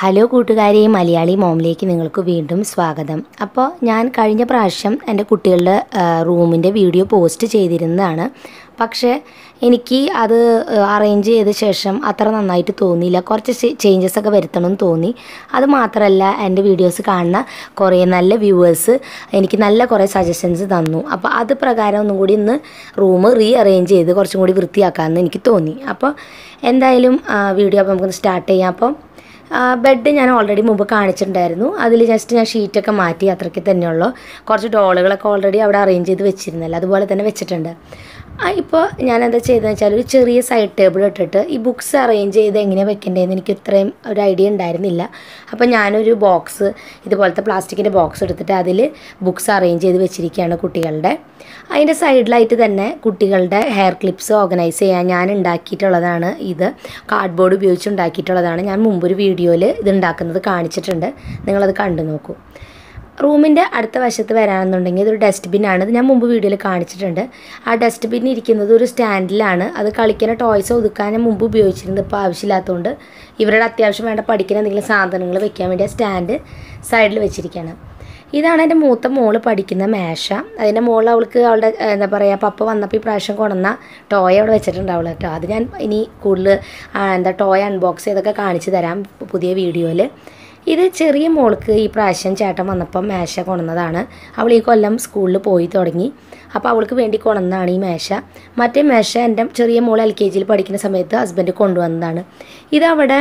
hello കൂട്ടുകാരെ മലയാളി മോമിലേക്ക് നിങ്ങൾക്ക് വീണ്ടും സ്വാഗതം അപ്പോൾ ഞാൻ കഴിഞ്ഞ പ്രാവശ്യം എൻ്റെ കുട്ടികളുടെ റൂമിൻ്റെ വീഡിയോ പോസ്റ്റ് ചെയ്തിരുന്നതാണ് പക്ഷേ എനിക്ക് അത് അറേഞ്ച് ചെയ്ത ശേഷം അത്ര നന്നായിട്ട് തോന്നിയില്ല കുറച്ച് ചേഞ്ചസ് ഒക്കെ വരുത്തണമെന്ന് തോന്നി അത് മാത്രമല്ല എൻ്റെ വീഡിയോസ് കാണുന്ന കുറേ നല്ല വ്യൂവേഴ്സ് എനിക്ക് നല്ല കുറേ സജഷൻസ് തന്നു അപ്പോൾ അത് പ്രകാരം ഒന്നും കൂടി ഇന്ന് റൂം റീ അറേഞ്ച് ചെയ്ത് കുറച്ചും കൂടി വൃത്തിയാക്കാമെന്ന് എനിക്ക് തോന്നി അപ്പോൾ എന്തായാലും വീഡിയോ അപ്പോൾ നമുക്കൊന്ന് സ്റ്റാർട്ട് ചെയ്യാം അപ്പം ബെഡ് ഞാൻ ഓൾറെഡി മുമ്പ് കാണിച്ചിട്ടുണ്ടായിരുന്നു അതിൽ ജസ്റ്റ് ഞാൻ ഷീറ്റൊക്കെ മാറ്റി അത്രയ്ക്ക് തന്നെയുള്ളൂ കുറച്ച് ഡോളുകളൊക്കെ ഓൾറെഡി അവിടെ അറേഞ്ച് ചെയ്ത് വെച്ചിരുന്നല്ലോ അതുപോലെ തന്നെ വെച്ചിട്ടുണ്ട് ഇപ്പോൾ ഞാൻ എന്താ ചെയ്തതെന്ന് വെച്ചാൽ ഒരു ചെറിയ സൈഡ് ടേബിൾ ഇട്ടിട്ട് ഈ ബുക്സ് അറേഞ്ച് ചെയ്ത് എങ്ങനെ വെക്കേണ്ടതെന്ന് എനിക്ക് ഇത്രയും ഒരു ഐഡിയ ഉണ്ടായിരുന്നില്ല അപ്പോൾ ഞാനൊരു ബോക്സ് ഇതുപോലത്തെ പ്ലാസ്റ്റിക്കിൻ്റെ ബോക്സ് എടുത്തിട്ട് അതിൽ ബുക്സ് അറേഞ്ച് ചെയ്ത് വെച്ചിരിക്കുകയാണ് കുട്ടികളുടെ അതിൻ്റെ സൈഡിലായിട്ട് തന്നെ കുട്ടികളുടെ ഹെയർ ക്ലിപ്സ് ഓർഗനൈസ് ചെയ്യാൻ ഞാൻ ഉണ്ടാക്കിയിട്ടുള്ളതാണ് ഇത് കാർഡ്ബോർഡ് ഉപയോഗിച്ച് ഉണ്ടാക്കിയിട്ടുള്ളതാണ് ഞാൻ മുമ്പൊരു വീഡിയോയിൽ ഇത് ഉണ്ടാക്കുന്നത് കാണിച്ചിട്ടുണ്ട് നിങ്ങളത് കണ്ടു നോക്കൂ റൂമിൻ്റെ അടുത്ത വശത്ത് വരാണെന്നുണ്ടെങ്കിൽ ഇതൊരു ഡസ്റ്റ്ബിൻ ആണ് ഇത് ഞാൻ മുമ്പ് വീഡിയോയിൽ കാണിച്ചിട്ടുണ്ട് ആ ഡസ്റ്റ്ബിൻ ഇരിക്കുന്നത് ഒരു സ്റ്റാൻഡിലാണ് അത് കളിക്കുന്ന ടോയ്സ് ഒതുക്കാൻ ഞാൻ മുമ്പ് ഉപയോഗിച്ചിരുന്നത് ഇപ്പോൾ ആവശ്യമില്ലാത്തതുകൊണ്ട് ഇവരുടെ അത്യാവശ്യം വേണ്ട പഠിക്കുന്ന എന്തെങ്കിലും സാധനങ്ങൾ വെക്കാൻ വേണ്ടി ആ സ്റ്റാൻഡ് സൈഡിൽ വെച്ചിരിക്കുകയാണ് ഇതാണ് എൻ്റെ മൂത്ത മോള് പഠിക്കുന്ന മേശ അതിൻ്റെ മുകളിൽ അവൾക്ക് അവളുടെ എന്താ പറയുക പപ്പ വന്നപ്പോൾ ഈ പ്രാവശ്യം കൊണ്ടുവന്ന ടോയ് അവിടെ വെച്ചിട്ടുണ്ടാവുള്ളൂ കേട്ടോ അത് ഞാൻ ഇനി കൂടുതൽ എന്താ ടോയ് അൺബോക്സ് ചെയ്തൊക്കെ കാണിച്ചു തരാം പുതിയ വീഡിയോയിൽ ഇത് ചെറിയ മോൾക്ക് ഈ പ്രാവശ്യം ചേട്ടൻ വന്നപ്പം മേശ കൊണ്ടുവന്നതാണ് അവൾ ഈ കൊല്ലം സ്കൂളിൽ പോയി തുടങ്ങി അപ്പോൾ അവൾക്ക് വേണ്ടി കൊണ്ടുവന്നതാണ് ഈ മേശ മറ്റേ മേശ എൻ്റെ ചെറിയ മോൾ എൽ കെ ജിയിൽ പഠിക്കുന്ന സമയത്ത് ഹസ്ബൻഡ് കൊണ്ടുവന്നതാണ് ഇതവിടെ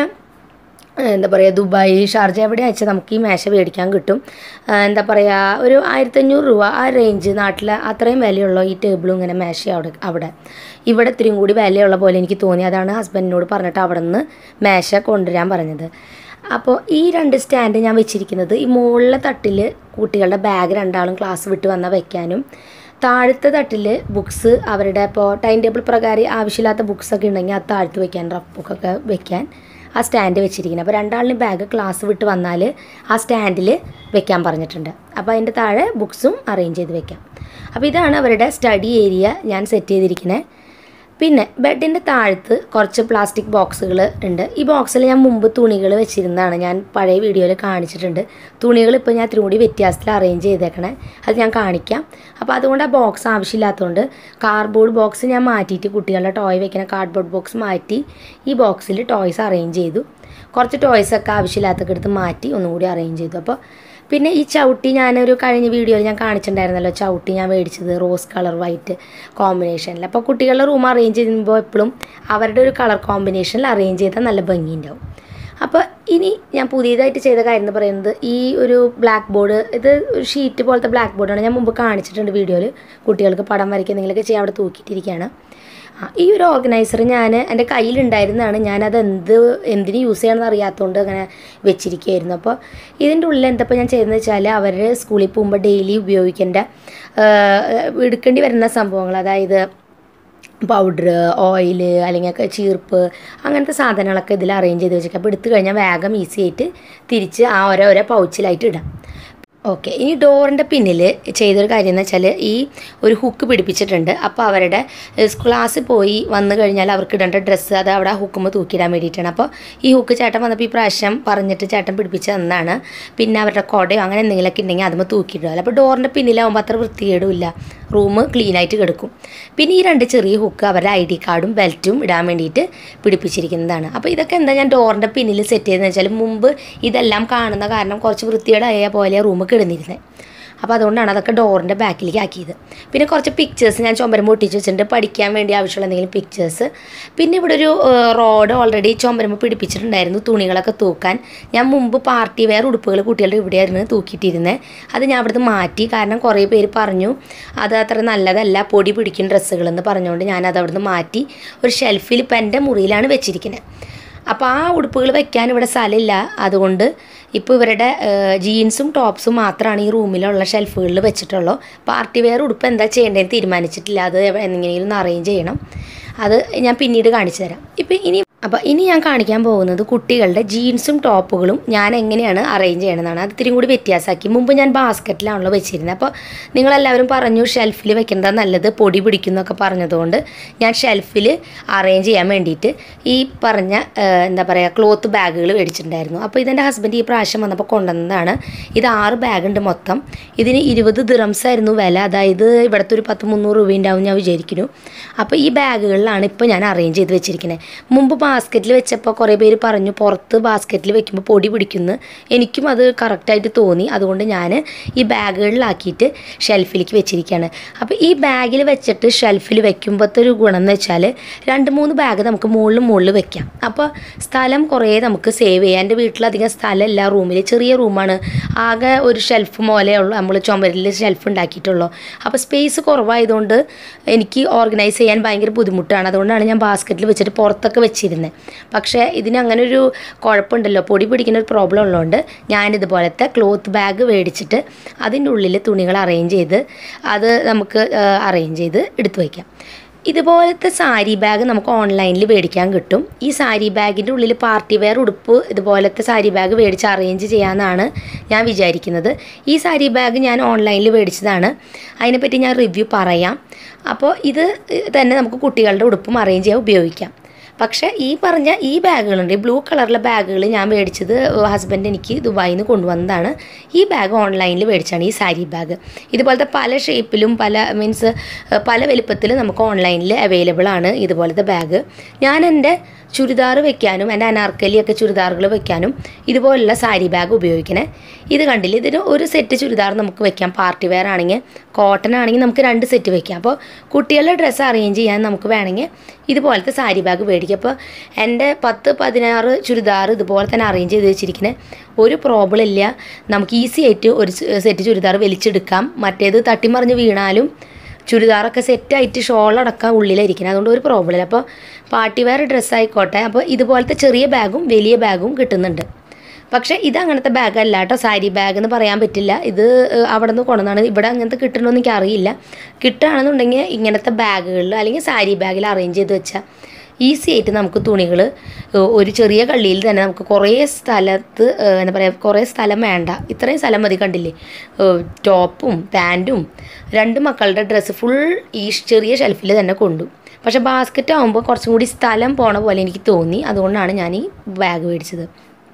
എന്താ പറയുക ദുബായ് ഷാർജ എവിടെ അയച്ചാൽ നമുക്ക് ഈ മേശ മേടിക്കാൻ കിട്ടും എന്താ പറയുക ഒരു ആയിരത്തഞ്ഞൂറ് രൂപ ആ റേഞ്ച് നാട്ടിൽ അത്രയും വിലയുള്ള ഈ ടേബിളും ഇങ്ങനെ മേശ അവിടെ അവിടെ ഇവിടെ ഇത്തിരിയും കൂടി വിലയുള്ള പോലെ എനിക്ക് തോന്നി അതാണ് ഹസ്ബൻഡിനോട് പറഞ്ഞിട്ട് അവിടെ നിന്ന് മേശ കൊണ്ടുവരാൻ പറഞ്ഞത് അപ്പോൾ ഈ രണ്ട് സ്റ്റാൻഡ് ഞാൻ വെച്ചിരിക്കുന്നത് ഈ മുകളിലെ തട്ടിൽ കുട്ടികളുടെ ബാഗ് രണ്ടാളും ക്ലാസ് വിട്ട് വന്നാൽ വെക്കാനും താഴത്തെ തട്ടിൽ ബുക്സ് അവരുടെ ഇപ്പോൾ ടൈം ടേബിൾ പ്രകാരം ആവശ്യമില്ലാത്ത ബുക്സൊക്കെ ഉണ്ടെങ്കിൽ അത് താഴ്ത്ത് വെക്കാൻ റഫ് ബുക്കൊക്കെ വെക്കാൻ ആ സ്റ്റാൻഡ് വെച്ചിരിക്കുന്നത് അപ്പോൾ രണ്ടാളിനും ബാഗ് ക്ലാസ് വിട്ട് വന്നാൽ ആ സ്റ്റാൻഡിൽ വെക്കാൻ പറഞ്ഞിട്ടുണ്ട് അപ്പോൾ അതിൻ്റെ താഴെ ബുക്സും അറേഞ്ച് ചെയ്ത് വെക്കാം അപ്പോൾ ഇതാണ് അവരുടെ സ്റ്റഡി ഏരിയ ഞാൻ സെറ്റ് ചെയ്തിരിക്കുന്നത് പിന്നെ ബെഡിൻ്റെ താഴത്ത് കുറച്ച് പ്ലാസ്റ്റിക് ബോക്സുകൾ ഉണ്ട് ഈ ബോക്സിൽ ഞാൻ മുമ്പ് തുണികൾ വെച്ചിരുന്നതാണ് ഞാൻ പഴയ വീഡിയോയിൽ കാണിച്ചിട്ടുണ്ട് തുണികൾ ഇപ്പോൾ ഞാൻ ഇത്തിരി കൂടി വ്യത്യാസത്തിൽ അറേഞ്ച് ചെയ്തേക്കണേ അത് ഞാൻ കാണിക്കാം അപ്പോൾ അതുകൊണ്ട് ആ ബോക്സ് ആവശ്യമില്ലാത്തതുകൊണ്ട് കാർഡ്ബോർഡ് ബോക്സ് ഞാൻ മാറ്റിയിട്ട് കുട്ടികളുടെ ടോയ് വെക്കുന്ന കാർഡ്ബോർഡ് ബോക്സ് മാറ്റി ഈ ബോക്സിൽ ടോയ്സ് അറേഞ്ച് ചെയ്തു കുറച്ച് ടോയ്സൊക്കെ ആവശ്യമില്ലാത്തൊക്കെ എടുത്ത് മാറ്റി ഒന്നും കൂടി അറേഞ്ച് ചെയ്തു അപ്പോൾ പിന്നെ ഈ ചവിട്ടി ഞാനൊരു കഴിഞ്ഞ വീഡിയോയിൽ ഞാൻ കാണിച്ചിട്ടുണ്ടായിരുന്നല്ലോ ചവിട്ടി ഞാൻ മേടിച്ചത് റോസ് കളർ വൈറ്റ് കോമ്പിനേഷനിൽ അപ്പോൾ കുട്ടികളുടെ റൂം അറേഞ്ച് ചെയ്യുമ്പോൾ എപ്പോഴും അവരുടെ ഒരു കളർ കോമ്പിനേഷനിൽ അറേഞ്ച് ചെയ്താൽ നല്ല ഭംഗിയുണ്ടാവും അപ്പോൾ ഇനി ഞാൻ പുതിയതായിട്ട് ചെയ്ത കാര്യം എന്ന് പറയുന്നത് ഈ ഒരു ബ്ലാക്ക് ബോർഡ് ഇത് ഒരു ഷീറ്റ് പോലത്തെ ബ്ലാക്ക് ബോർഡാണ് ഞാൻ മുമ്പ് കാണിച്ചിട്ടുണ്ട് വീഡിയോയിൽ കുട്ടികൾക്ക് പടം വരയ്ക്കുക എന്തെങ്കിലുമൊക്കെ ചെയ്യാൻ അവിടെ തൂക്കിയിട്ടിരിക്കുകയാണ് ഈ ഒരു ഓർഗനൈസർ ഞാൻ എൻ്റെ കയ്യിലുണ്ടായിരുന്നതാണ് ഞാനത് എന്ത് എന്തിന് യൂസ് ചെയ്യണമെന്ന് അറിയാത്തതുകൊണ്ട് അങ്ങനെ വെച്ചിരിക്കുകയായിരുന്നു അപ്പോൾ ഇതിൻ്റെ ഉള്ളിൽ എന്തപ്പോൾ ഞാൻ ചെയ്യുന്നത് വെച്ചാൽ അവർ സ്കൂളിൽ പോകുമ്പോൾ ഡെയിലി ഉപയോഗിക്കേണ്ട എടുക്കേണ്ടി വരുന്ന സംഭവങ്ങൾ അതായത് പൗഡർ ഓയിൽ അല്ലെങ്കിൽ ചീർപ്പ് അങ്ങനത്തെ സാധനങ്ങളൊക്കെ ഇതിൽ അറേഞ്ച് ചെയ്ത് വെച്ചേക്കാം അപ്പോൾ എടുത്തു കഴിഞ്ഞാൽ വേഗം ഈസി ആയിട്ട് തിരിച്ച് ആ ഓരോ ഓരോ പൗച്ചിലായിട്ട് ഇടാം ഓക്കെ ഇനി ഡോറിൻ്റെ പിന്നിൽ ചെയ്തൊരു കാര്യം എന്ന് വെച്ചാൽ ഈ ഒരു ഹുക്ക് പിടിപ്പിച്ചിട്ടുണ്ട് അപ്പോൾ അവരുടെ ക്ലാസ്സിൽ പോയി വന്നു കഴിഞ്ഞാൽ അവർക്ക് ഇടേണ്ട ഡ്രസ്സ് അത് അവിടെ ഹുക്കുമ്പോൾ തൂക്കിയിടാൻ വേണ്ടിയിട്ടാണ് അപ്പോൾ ഈ ഹുക്ക് ചേട്ടൻ വന്നപ്പോൾ ഈ പ്രാവശ്യം പറഞ്ഞിട്ട് ചേട്ടൻ പിടിപ്പിച്ച് തന്നാണ് പിന്നെ അവരുടെ കുടയോ അങ്ങനെ എന്തെങ്കിലുമൊക്കെ ഉണ്ടെങ്കിൽ അതുമ്പോൾ തൂക്കിയിടുമല്ലോ അപ്പോൾ ഡോറിൻ്റെ പിന്നിലാവുമ്പോൾ അത്ര വൃത്തികേടുമില്ല റൂം ക്ലീൻ ആയിട്ട് കിടക്കും പിന്നെ ഈ രണ്ട് ചെറിയ ഹുക്ക് അവരുടെ ഐ ഡി കാർഡും ബെൽറ്റും ഇടാൻ വേണ്ടിയിട്ട് പിടിപ്പിച്ചിരിക്കുന്നതാണ് അപ്പോൾ ഇതൊക്കെ എന്താ ഞാൻ ഡോറിൻ്റെ പിന്നിൽ സെറ്റ് ചെയ്തതെന്ന് വെച്ചാൽ മുമ്പ് ഇതെല്ലാം കാണുന്ന കാരണം കുറച്ച് വൃത്തികേടായ പോലെ റൂം കിടന്നിരുന്നത് അപ്പോൾ അതുകൊണ്ടാണ് അതൊക്കെ ഡോറിൻ്റെ ബാക്കിലേക്ക് ആക്കിയത് പിന്നെ കുറച്ച് പിക്ചേഴ്സ് ഞാൻ ചുമരം പൊട്ടിച്ച് വെച്ചിട്ടുണ്ട് പഠിക്കാൻ വേണ്ടി ആവശ്യമുള്ള എന്തെങ്കിലും പിക്ചേഴ്സ് പിന്നെ ഇവിടെ ഒരു റോഡ് ഓൾറെഡി ചുമരമ്പ് പിടിപ്പിച്ചിട്ടുണ്ടായിരുന്നു തുണികളൊക്കെ തൂക്കാൻ ഞാൻ മുമ്പ് പാർട്ടി വെയർ ഉടുപ്പുകൾ കുട്ടികളുടെ ഇവിടെയായിരുന്നു തൂക്കിയിട്ടിരുന്നത് അത് ഞാൻ അവിടുന്ന് മാറ്റി കാരണം കുറേ പേര് പറഞ്ഞു അത് അത്ര നല്ലതല്ല പൊടി പിടിക്കും ഡ്രസ്സുകളെന്ന് പറഞ്ഞുകൊണ്ട് ഞാൻ അത് അവിടുന്ന് മാറ്റി ഒരു ഷെൽഫിൽ ഇപ്പം എൻ്റെ മുറിയിലാണ് വെച്ചിരിക്കുന്നത് അപ്പോൾ ആ ഉടുപ്പുകൾ വെക്കാൻ ഇവിടെ സ്ഥലമില്ല അതുകൊണ്ട് ഇപ്പോൾ ഇവരുടെ ജീൻസും ടോപ്സും മാത്രമാണ് ഈ റൂമിലുള്ള ഷെൽഫുകളിൽ വെച്ചിട്ടുള്ളൂ പാർട്ടി വെയർ ഉടുപ്പ് എന്താ ചെയ്യേണ്ടതെന്ന് തീരുമാനിച്ചിട്ടില്ല അത് എന്തെങ്കിലും ഒന്ന് അറേഞ്ച് ചെയ്യണം അത് ഞാൻ പിന്നീട് കാണിച്ചു തരാം ഇപ്പം ഇനി അപ്പോൾ ഇനി ഞാൻ കാണിക്കാൻ പോകുന്നത് കുട്ടികളുടെ ജീൻസും ടോപ്പുകളും ഞാൻ എങ്ങനെയാണ് അറേഞ്ച് ചെയ്യണമെന്നാണ് അത് ഇത്തിരി കൂടി വ്യത്യാസമാക്കി മുമ്പ് ഞാൻ ബാസ്ക്കറ്റിലാണല്ലോ വെച്ചിരുന്നത് അപ്പോൾ നിങ്ങളെല്ലാവരും പറഞ്ഞു ഷെൽഫിൽ വെക്കുന്നതാണ് നല്ലത് പൊടി പിടിക്കുന്നൊക്കെ പറഞ്ഞതുകൊണ്ട് ഞാൻ ഷെൽഫിൽ അറേഞ്ച് ചെയ്യാൻ വേണ്ടിയിട്ട് ഈ പറഞ്ഞ ആ, എന്താ പറയുക ക്ലോത്ത് ബാഗുകൾ മേടിച്ചിട്ടുണ്ടായിരുന്നു അപ്പോൾ ഇതെൻ്റെ ഹസ്ബൻഡ് ഈ പ്രാവശ്യം വന്നപ്പോൾ കൊണ്ടുവന്നതാണ് ഇത് ആറ് ബാഗ് ഉണ്ട് മൊത്തം ഇതിന് ഇരുപത് ദിറംസ് ആയിരുന്നു വില അതായത് ഇവിടുത്തെ ഒരു പത്ത് മുന്നൂറ് രൂപ ഉണ്ടാവും ഞാൻ വിചാരിക്കുന്നു അപ്പോൾ ഈ ബാഗുകളിലാണ് ഇപ്പോൾ ഞാൻ അറേഞ്ച് ചെയ്ത് വെച്ചിരിക്കുന്നത് മുമ്പ് ബാസ്ക്കറ്റിൽ വെച്ചപ്പോൾ കുറേ പേര് പറഞ്ഞു പുറത്ത് ബാസ്ക്കറ്റിൽ വെക്കുമ്പോൾ പൊടി പിടിക്കുന്നു എനിക്കും അത് കറക്റ്റായിട്ട് തോന്നി അതുകൊണ്ട് ഞാൻ ഈ ബാഗുകളിലാക്കിയിട്ട് ഷെൽഫിലേക്ക് വെച്ചിരിക്കുകയാണ് അപ്പോൾ ഈ ബാഗിൽ വെച്ചിട്ട് ഷെൽഫിൽ വെക്കുമ്പോഴത്തെ ഒരു ഗുണം എന്ന് വെച്ചാൽ രണ്ട് മൂന്ന് ബാഗ് നമുക്ക് മുകളിൽ മുകളിൽ വെക്കാം അപ്പോൾ സ്ഥലം കുറേ നമുക്ക് സേവ് ചെയ്യാം എൻ്റെ വീട്ടിലധികം സ്ഥലമില്ല റൂമിൽ ചെറിയ റൂമാണ് ആകെ ഒരു ഷെൽഫ് പോലെയുള്ളൂ നമ്മൾ ചുമരിൽ ഷെൽഫ് ഉണ്ടാക്കിയിട്ടുള്ളൂ അപ്പോൾ സ്പേസ് കുറവായതുകൊണ്ട് എനിക്ക് ഓർഗനൈസ് ചെയ്യാൻ ഭയങ്കര ബുദ്ധിമുട്ടാണ് അതുകൊണ്ടാണ് ഞാൻ ബാസ്ക്കറ്റിൽ വെച്ചിട്ട് പുറത്തൊക്കെ വെച്ചിരുന്നത് പക്ഷേ ഇതിന് അങ്ങനെ ഒരു കുഴപ്പമുണ്ടല്ലോ പൊടി പിടിക്കുന്ന ഒരു പ്രോബ്ലം ഉള്ളതുകൊണ്ട് ഞാനിതുപോലത്തെ ക്ലോത്ത് ബാഗ് മേടിച്ചിട്ട് അതിൻ്റെ ഉള്ളിൽ തുണികൾ അറേഞ്ച് ചെയ്ത് അത് നമുക്ക് അറേഞ്ച് ചെയ്ത് എടുത്തു വയ്ക്കാം ഇതുപോലത്തെ സാരി ബാഗ് നമുക്ക് ഓൺലൈനിൽ മേടിക്കാൻ കിട്ടും ഈ സാരി ബാഗിൻ്റെ ഉള്ളിൽ പാർട്ടി വെയർ ഉടുപ്പ് ഇതുപോലത്തെ സാരി ബാഗ് മേടിച്ച് അറേഞ്ച് ചെയ്യാമെന്നാണ് ഞാൻ വിചാരിക്കുന്നത് ഈ സാരി ബാഗ് ഞാൻ ഓൺലൈനിൽ മേടിച്ചതാണ് അതിനെപ്പറ്റി ഞാൻ റിവ്യൂ പറയാം അപ്പോൾ ഇത് തന്നെ നമുക്ക് കുട്ടികളുടെ ഉടുപ്പും അറേഞ്ച് ചെയ്യാൻ ഉപയോഗിക്കാം പക്ഷേ ഈ പറഞ്ഞ ഈ ബാഗുകളുണ്ട് ഈ ബ്ലൂ കളറിലെ ബാഗുകൾ ഞാൻ മേടിച്ചത് ഹസ്ബൻഡ് എനിക്ക് ദുബായിൽ നിന്ന് കൊണ്ടുവന്നതാണ് ഈ ബാഗ് ഓൺലൈനിൽ മേടിച്ചാണ് ഈ സാരി ബാഗ് ഇതുപോലത്തെ പല ഷേപ്പിലും പല മീൻസ് പല വലിപ്പത്തിലും നമുക്ക് ഓൺലൈനിൽ അവൈലബിൾ ആണ് ഇതുപോലത്തെ ബാഗ് ഞാൻ എൻ്റെ ചുരിദാർ വെക്കാനും എൻ്റെ അനാർക്കലിയൊക്കെ ചുരിദാറുകൾ വെക്കാനും ഇതുപോലുള്ള സാരി ബാഗ് ഉപയോഗിക്കണേ ഇത് കണ്ടില്ല ഇതിന് ഒരു സെറ്റ് ചുരിദാർ നമുക്ക് വെക്കാം പാർട്ടി വെയർ ആണെങ്കിൽ കോട്ടൺ ആണെങ്കിൽ നമുക്ക് രണ്ട് സെറ്റ് വെക്കാം അപ്പോൾ കുട്ടികളുടെ ഡ്രസ്സ് അറേഞ്ച് ചെയ്യാൻ നമുക്ക് വേണമെങ്കിൽ ഇതുപോലത്തെ സാരി ബാഗ് മേടിക്കാം അപ്പോൾ എൻ്റെ പത്ത് പതിനാറ് ചുരിദാർ ഇതുപോലെ തന്നെ അറേഞ്ച് ചെയ്ത് വെച്ചിരിക്കുന്നത് ഒരു പ്രോബ്ലം ഇല്ല നമുക്ക് ഈസി ആയിട്ട് ഒരു സെറ്റ് ചുരിദാർ വലിച്ചെടുക്കാം മറ്റേത് തട്ടിമറിഞ്ഞ് വീണാലും ചുരിദാറൊക്കെ സെറ്റായിട്ട് ഷോളടക്കം ഉള്ളിലായിരിക്കണം അതുകൊണ്ട് ഒരു പ്രോബ്ലം ഇല്ല അപ്പോൾ പാർട്ടി വെയർ ഡ്രസ്സ് ആയിക്കോട്ടെ അപ്പോൾ ഇതുപോലത്തെ ചെറിയ ബാഗും വലിയ ബാഗും കിട്ടുന്നുണ്ട് പക്ഷേ ഇത് അങ്ങനത്തെ ബാഗ് അല്ല കേട്ടോ സാരി ബാഗ് എന്ന് പറയാൻ പറ്റില്ല ഇത് ഏഹ്, അവിടെ നിന്ന് കൊണ്ടുവന്നാണ് ഇവിടെ അങ്ങനത്തെ കിട്ടണമെന്ന് എനിക്ക് അറിയില്ല കിട്ടുകയാണെന്നുണ്ടെങ്കിൽ ഇങ്ങനത്തെ ബാഗുകളിൽ അല്ലെങ്കിൽ സാരി ബാഗിൽ അറേഞ്ച് ചെയ്ത് വെച്ചാൽ ഈസി ആയിട്ട് നമുക്ക് തുണികൾ ഒരു ചെറിയ കള്ളിയിൽ തന്നെ നമുക്ക് കുറേ സ്ഥലത്ത് ഏഹ്, എന്താ പറയുക കുറേ സ്ഥലം വേണ്ട ഇത്രയും സ്ഥലം മതി കണ്ടില്ലേ ഏഹ്, ടോപ്പും പാൻറ്റും രണ്ട് മക്കളുടെ ഡ്രസ്സ് ഫുൾ ഈ ചെറിയ ഷെൽഫിൽ തന്നെ കൊണ്ടു പക്ഷേ ബാസ്ക്കറ്റ് ആകുമ്പോൾ കുറച്ചും കൂടി സ്ഥലം പോണ പോലെ എനിക്ക് തോന്നി അതുകൊണ്ടാണ് ഞാൻ ഈ ബാഗ് മേടിച്ചത്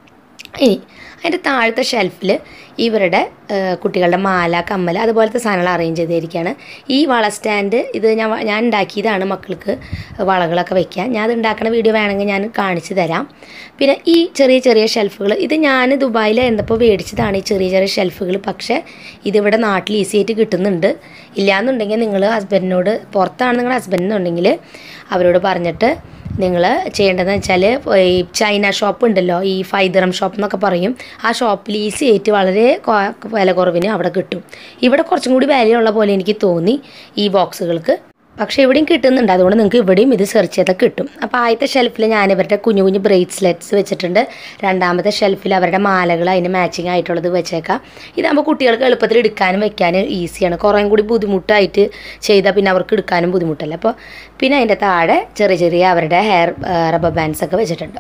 ഇനി അതിൻ്റെ താഴത്തെ ഷെൽഫിൽ ഇവരുടെ ആ, കുട്ടികളുടെ മാല കമ്മൽ അതുപോലത്തെ സാധനങ്ങൾ അറേഞ്ച് ചെയ്തിരിക്കുകയാണ് ഈ വള സ്റ്റാൻഡ് ഇത് ഞാൻ വ- ഞാൻ ഉണ്ടാക്കിയതാണ് മക്കൾക്ക് വളകളൊക്കെ വെക്കാൻ ഞാൻ അത് ഉണ്ടാക്കുന്ന വീഡിയോ വേണമെങ്കിൽ ഞാൻ കാണിച്ചു തരാം പിന്നെ ഈ ചെറിയ ചെറിയ ഷെൽഫുകൾ ഇത് ഞാൻ ദുബായിൽ എന്നപ്പോൾ മേടിച്ചതാണ് ഈ ചെറിയ ചെറിയ ഷെൽഫുകൾ പക്ഷേ ഇതിവിടെ നാട്ടിൽ ഈസി ആയിട്ട് കിട്ടുന്നുണ്ട് ഇല്ലയെന്നുണ്ടെങ്കിൽ നിങ്ങൾ ഹസ്ബൻഡിനോട് പുറത്താണ് നിങ്ങളുടെ ഹസ്ബൻഡിനുണ്ടെങ്കിൽ അവരോട് പറഞ്ഞിട്ട് നിങ്ങൾ ചെയ്യേണ്ടതെന്ന് വെച്ചാൽ ഈ ചൈന ഷോപ്പ് ഉണ്ടല്ലോ ഈ ഫൈദറം ഷോപ്പ് എന്നൊക്കെ പറയും ആ ഷോപ്പിൽ ഈസി ആയിട്ട് വളരെ കൊ- വില കുറവിന് അവിടെ കിട്ടും ഇവിടെ കുറച്ചും കൂടി വിലയുള്ള പോലെ എനിക്ക് തോന്നി ഈ ബോക്സുകൾക്ക് പക്ഷേ ഇവിടെയും കിട്ടുന്നുണ്ട് അതുകൊണ്ട് നിങ്ങൾക്ക് ഇവിടെയും ഇത് സെർച്ച് ചെയ്താൽ കിട്ടും അപ്പോൾ ആദ്യത്തെ ഷെൽഫിൽ ഞാൻ ഇവരുടെ കുഞ്ഞു കുഞ്ഞു ബ്രേസ്ലെറ്റ്സ് വെച്ചിട്ടുണ്ട് രണ്ടാമത്തെ ഷെൽഫിൽ അവരുടെ മാലകൾ അതിന് മാച്ചിങ് ആയിട്ടുള്ളത് വെച്ചേക്കാം ഇതാകുമ്പോൾ കുട്ടികൾക്ക് എളുപ്പത്തിൽ എടുക്കാനും വെക്കാനും ഈസിയാണ് കുറേ കൂടി ബുദ്ധിമുട്ടായിട്ട് ചെയ്താൽ പിന്നെ അവർക്ക് എടുക്കാനും ബുദ്ധിമുട്ടല്ല അപ്പോൾ പിന്നെ അതിൻ്റെ താഴെ ചെറിയ ചെറിയ അവരുടെ ഹെയർ റബ്ബർ ബാൻഡ്സ് ഒക്കെ വെച്ചിട്ടുണ്ട്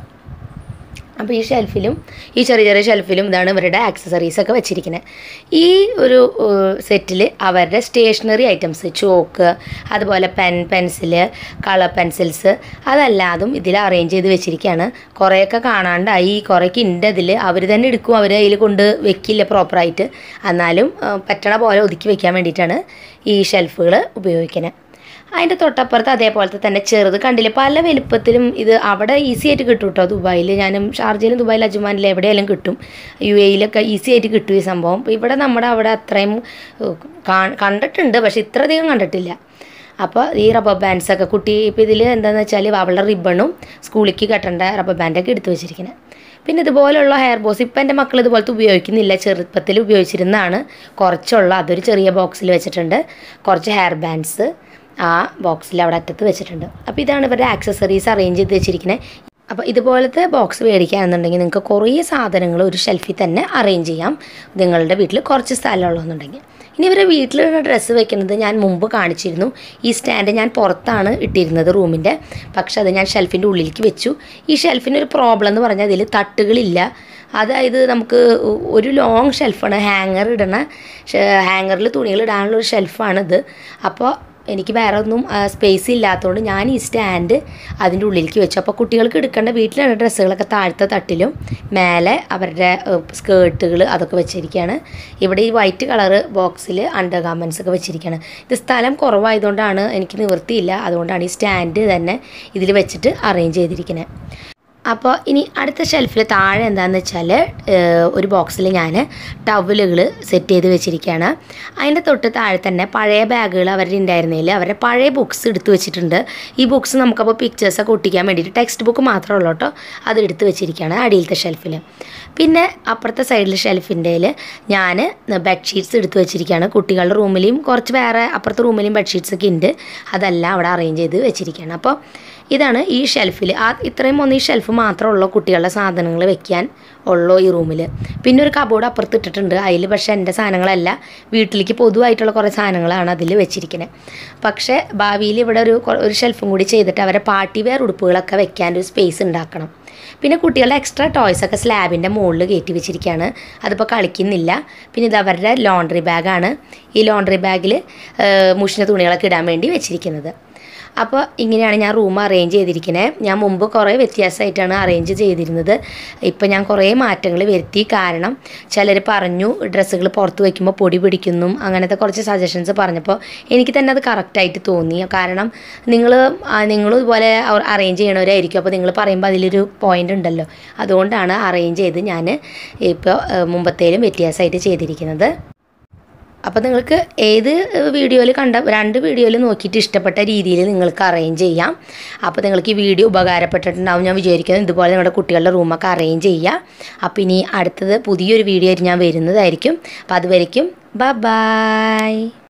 അപ്പോൾ ഈ ഷെൽഫിലും ഈ ചെറിയ ചെറിയ ഷെൽഫിലും ഇതാണ് ഇവരുടെ ആക്സസറീസ് ഒക്കെ വെച്ചിരിക്കുന്നത് ഈ ഒരു സെറ്റിൽ അവരുടെ സ്റ്റേഷനറി ഐറ്റംസ് ചോക്ക് അതുപോലെ പെൻ പെൻസില് കളർ പെൻസിൽസ് അതെല്ലാതും ഇതിൽ അറേഞ്ച് ചെയ്ത് വെച്ചിരിക്കുകയാണ് കുറേയൊക്കെ കാണാണ്ടായി കുറേയൊക്കെ ഉണ്ട് അതിൽ അവർ തന്നെ എടുക്കും അവർ അതിൽ കൊണ്ട് വെക്കില്ല പ്രോപ്പറായിട്ട് എന്നാലും ആ, പറ്റണ പോലെ ഒതുക്കി വെക്കാൻ വേണ്ടിയിട്ടാണ് ഈ ഷെൽഫുകൾ ഉപയോഗിക്കുന്നത് അതിൻ്റെ തൊട്ടപ്പുറത്ത് അതേപോലത്തെ തന്നെ ചെറുത് കണ്ടില്ലേ പല വലുപ്പത്തിലും ഇത് അവിടെ ഈസി ആയിട്ട് കിട്ടും കേട്ടോ ദുബായിൽ ഞാനും ഷാർജയിലും ദുബായിൽ അജ്മാനിലും എവിടെയെങ്കിലും കിട്ടും യു എയിലൊക്കെ ഈസി ആയിട്ട് കിട്ടും ഈ സംഭവം ഇവിടെ നമ്മുടെ അവിടെ അത്രയും ഏഹ്, കാ- കണ്ടിട്ടുണ്ട് പക്ഷെ ഇത്ര അധികം കണ്ടിട്ടില്ല അപ്പോൾ ഈ റബ്ബർ ബാൻഡ്സ് ഒക്കെ കുട്ടി ഇപ്പോൾ ഇതിൽ എന്താണെന്ന് വെച്ചാൽ അവളുടെ റിബണും സ്കൂളിലേക്ക് കെട്ടേണ്ട റബ്ബർ ബാൻഡൊക്കെ എടുത്ത് വെച്ചിരിക്കുന്നത് പിന്നെ ഇതുപോലുള്ള ഹെയർ ബോസ് ഇപ്പം എൻ്റെ മക്കൾ ഇതുപോലത്തെ ഉപയോഗിക്കുന്നില്ല ചെറുപ്പത്തിൽ ഉപയോഗിച്ചിരുന്നതാണ് കുറച്ചുള്ള അതൊരു ചെറിയ ബോക്സിൽ വെച്ചിട്ടുണ്ട് കുറച്ച് ഹെയർ ബാൻഡ്സ് ആ ബോക്സിൽ അവിടെ അറ്റത്ത് വെച്ചിട്ടുണ്ട് അപ്പോൾ ഇതാണ് ഇവരുടെ ആക്സസറീസ് അറേഞ്ച് ചെയ്ത് വെച്ചിരിക്കുന്നത് അപ്പോൾ ഇതുപോലത്തെ ബോക്സ് മേടിക്കുകയാണെന്നുണ്ടെങ്കിൽ നിങ്ങൾക്ക് കുറേ സാധനങ്ങൾ ഒരു ഷെൽഫിൽ തന്നെ അറേഞ്ച് ചെയ്യാം നിങ്ങളുടെ വീട്ടിൽ കുറച്ച് സ്ഥലമുള്ളതെന്നുണ്ടെങ്കിൽ ഇനി ഇവരെ വീട്ടിലുള്ള ഡ്രസ്സ് വെക്കുന്നത് ഞാൻ മുമ്പ് കാണിച്ചിരുന്നു ഈ സ്റ്റാൻഡ് ഞാൻ പുറത്താണ് ഇട്ടിരുന്നത് റൂമിൻ്റെ പക്ഷെ അത് ഞാൻ ഷെൽഫിൻ്റെ ഉള്ളിലേക്ക് വെച്ചു ഈ ഷെൽഫിന് ഒരു പ്രോബ്ലം എന്ന് പറഞ്ഞാൽ അതിൽ തട്ടുകളില്ല അതായത് നമുക്ക് ഒരു ലോങ് ഷെൽഫാണ് ഹാങ്ങർ ഇടണ ഹാങ്ങറിൽ തുണികൾ ഇടാനുള്ള ഒരു ഷെൽഫാണിത് അപ്പോൾ എനിക്ക് വേറെ ഒന്നും സ്പേസ് ഇല്ലാത്തതുകൊണ്ട് ഞാൻ ഈ സ്റ്റാൻഡ് അതിൻ്റെ ഉള്ളിലേക്ക് വെച്ചു അപ്പോൾ കുട്ടികൾക്ക് എടുക്കേണ്ട വീട്ടിലുള്ള ഡ്രസ്സുകളൊക്കെ താഴത്തെ തട്ടിലും മേലെ അവരുടെ സ്കേർട്ടുകൾ അതൊക്കെ വെച്ചിരിക്കുകയാണ് ഇവിടെ ഈ വൈറ്റ് കളറ് ബോക്സിൽ അണ്ടർ ഗാർമെൻറ്റ്സ് ഒക്കെ വെച്ചിരിക്കുകയാണ് ഇത് സ്ഥലം കുറവായതുകൊണ്ടാണ് എനിക്ക് നിവൃത്തിയില്ല അതുകൊണ്ടാണ് ഈ സ്റ്റാൻഡ് തന്നെ ഇതിൽ വെച്ചിട്ട് അറേഞ്ച് ചെയ്തിരിക്കുന്നത് അപ്പോൾ ഇനി അടുത്ത ഷെൽഫിൽ താഴെ എന്താണെന്ന് വെച്ചാൽ ഒരു ബോക്സിൽ ഞാൻ ടവലുകൾ സെറ്റ് ചെയ്ത് വെച്ചിരിക്കുകയാണ് അതിൻ്റെ തൊട്ട് താഴെ തന്നെ പഴയ ബാഗുകൾ അവരുടെ ഉണ്ടായിരുന്നതിൽ അവരുടെ പഴയ ബുക്സ് എടുത്ത് വെച്ചിട്ടുണ്ട് ഈ ബുക്സ് നമുക്കപ്പോൾ പിക്ചേഴ്സൊക്കെ ഒട്ടിക്കാൻ വേണ്ടിയിട്ട് ടെക്സ്റ്റ് ബുക്ക് മാത്രമേ ഉള്ളൂ കേട്ടോ അത് എടുത്ത് വെച്ചിരിക്കുകയാണ് അടിയിലത്തെ ഷെൽഫിൽ പിന്നെ അപ്പുറത്തെ സൈഡിൽ ഷെൽഫിൻ്റെ ഞാൻ ബെഡ്ഷീറ്റ്സ് എടുത്ത് വെച്ചിരിക്കുകയാണ് കുട്ടികളുടെ റൂമിലെയും കുറച്ച് വേറെ അപ്പുറത്തെ റൂമിലെയും ബെഡ്ഷീറ്റ്സ് ഒക്കെ ഉണ്ട് അതെല്ലാം അവിടെ അറേഞ്ച് ചെയ്ത് വെച്ചിരിക്കുകയാണ് അപ്പോൾ ഇതാണ് ഈ ഷെൽഫിൽ ആ ഇത്രയും ഒന്ന് ഈ ഷെൽഫ് മാത്രമേ ഉള്ളൂ കുട്ടികളുടെ സാധനങ്ങൾ വെക്കാൻ ഉള്ളൂ ഈ റൂമിൽ പിന്നെ ഒരു കബോർഡ് അപ്പുറത്ത് ഇട്ടിട്ടുണ്ട് അതിൽ പക്ഷേ എൻ്റെ സാധനങ്ങളല്ല വീട്ടിലേക്ക് പൊതുവായിട്ടുള്ള കുറേ സാധനങ്ങളാണ് അതിൽ വെച്ചിരിക്കുന്നത് പക്ഷേ ഭാവിയിൽ ഇവിടെ ഒരു കൊ- ഒരു ഷെൽഫും കൂടി ചെയ്തിട്ട് അവരെ പാർട്ടി വെയർ ഉടുപ്പുകളൊക്കെ വെക്കാൻ ഒരു സ്പേസ് ഉണ്ടാക്കണം പിന്നെ കുട്ടികളുടെ എക്സ്ട്രാ ടോയ്സ് ഒക്കെ സ്ലാബിൻ്റെ മുകളിൽ കയറ്റി വെച്ചിരിക്കുകയാണ് അതിപ്പോൾ കളിക്കുന്നില്ല പിന്നെ ഇത് അവരുടെ ലോണ്ട്രി ബാഗാണ് ഈ ലോണ്ട്രി ബാഗിൽ മുഷിന തുണികളൊക്കെ ഇടാൻ വേണ്ടി വെച്ചിരിക്കുന്നത് അപ്പോൾ ഇങ്ങനെയാണ് ഞാൻ റൂം അറേഞ്ച് ചെയ്തിരിക്കുന്നത് ഞാൻ മുമ്പ് കുറേ വ്യത്യാസമായിട്ടാണ് അറേഞ്ച് ചെയ്തിരുന്നത് ഇപ്പം ഞാൻ കുറേ മാറ്റങ്ങൾ വരുത്തി കാരണം ചിലർ പറഞ്ഞു ഡ്രസ്സുകൾ പുറത്ത് വയ്ക്കുമ്പോൾ പൊടി പിടിക്കുന്നു അങ്ങനത്തെ കുറച്ച് സജഷൻസ് പറഞ്ഞപ്പോൾ എനിക്ക് തന്നെ അത് കറക്റ്റായിട്ട് തോന്നി കാരണം നിങ്ങൾ നിങ്ങളും ഇതുപോലെ അറേഞ്ച് ചെയ്യണവരായിരിക്കും അപ്പോൾ നിങ്ങൾ പറയുമ്പോൾ അതിലൊരു പോയിന്റ് ഉണ്ടല്ലോ അതുകൊണ്ടാണ് അറേഞ്ച് ചെയ്ത് ഞാൻ ഇപ്പോൾ മുമ്പത്തേലും വ്യത്യാസമായിട്ട് ചെയ്തിരിക്കുന്നത് അപ്പോൾ നിങ്ങൾക്ക് ഏത് വീഡിയോയിൽ കണ്ട രണ്ട് വീഡിയോയിൽ നോക്കിയിട്ട് ഇഷ്ടപ്പെട്ട രീതിയിൽ നിങ്ങൾക്ക് അറേഞ്ച് ചെയ്യാം അപ്പോൾ നിങ്ങൾക്ക് ഈ വീഡിയോ ഉപകാരപ്പെട്ടിട്ടുണ്ടാവും ഞാൻ വിചാരിക്കുന്നത് ഇതുപോലെ നിങ്ങളുടെ കുട്ടികളുടെ റൂമൊക്കെ അറേഞ്ച് ചെയ്യുക അപ്പോൾ ഇനി അടുത്തത് പുതിയൊരു വീഡിയോ ആയിട്ട് ഞാൻ വരുന്നതായിരിക്കും അപ്പോൾ അതുവരയ്ക്കും ബ ബായ്